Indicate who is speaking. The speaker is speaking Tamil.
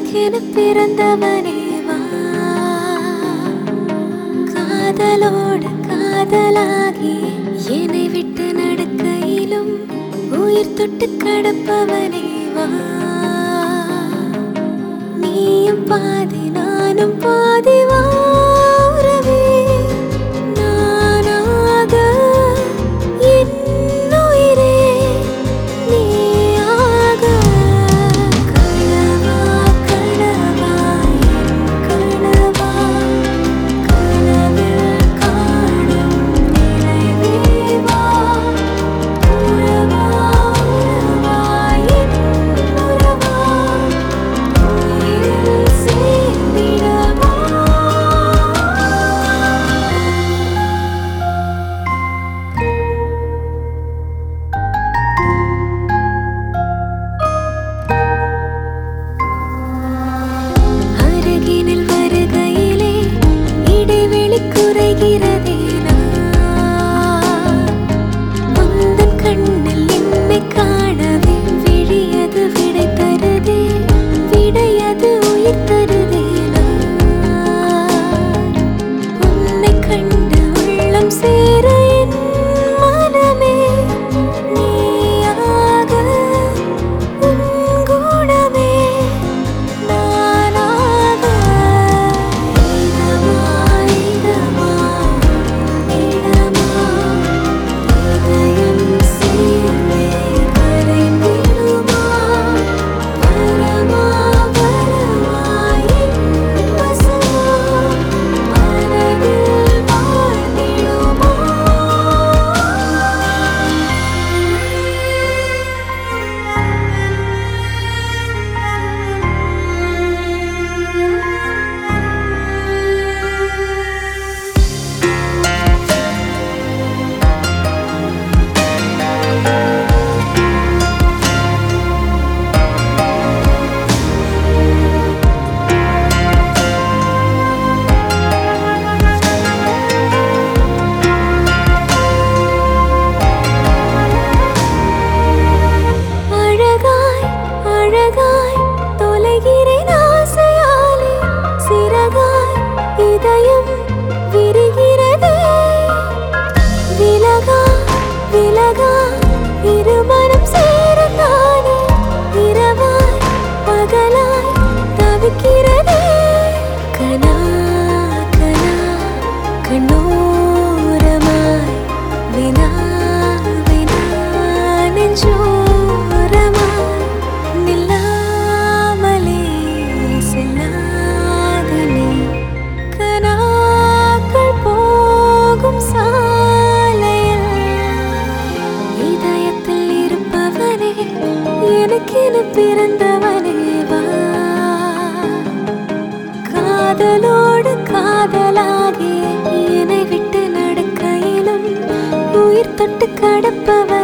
Speaker 1: எனக்கென பிறந்தவனே வா காதலோடு காதலாகி என்னை விட்டு நடக்கையிலும் உயிர் தொட்டு கடப்பவனே வா நீயும் பாதி நானும் பாதி வா உறவே நானாக என் உயிரே நீயாக கனவா கனவா என் கனவா கனவில் காணும் நினைவே வா உறவா உறவா என் உறவா உயிரில் சேர்ந்திடவா அருகினில் வருகையிலே இடைவெளி குறைகிறதே நான். உந்தன் கண்ணில் என்னை காணவே விழியது விடை தருதே விடையது உயிர் தருதே நான். உன்னை கண்டு உள்ளம் சேர என் மனமே நீயாக உன் குணமே நானாக இதமா இதமா இடமா இதயம் சேர்ந்தே கரைந்திடுமா வரமா வரமா என் வசமா மனதில் அழகாய் அழகாய் தொலைகிறேன் ஆசையாலே சிறகாய் இதயம் விரிகிறதே விலகா விலகா இருமனம் சேரத்தானே இரவாய் பகலாய் தவிக்கிறதே கனா கனா கண்ணோரமாய் வினா வினா நெஞ்சோரமாய் நில்லாமலே செல்லாத நீ கனாக்கள் போகும் சாலையில் இதயத்தில் இருப்பவனே எனக்கென பிறந்தவனே வா காதலோடு காதலாகி என்னை விட்டு நடக்கையிலும் உயிர் தொட்டு கடப்பவன்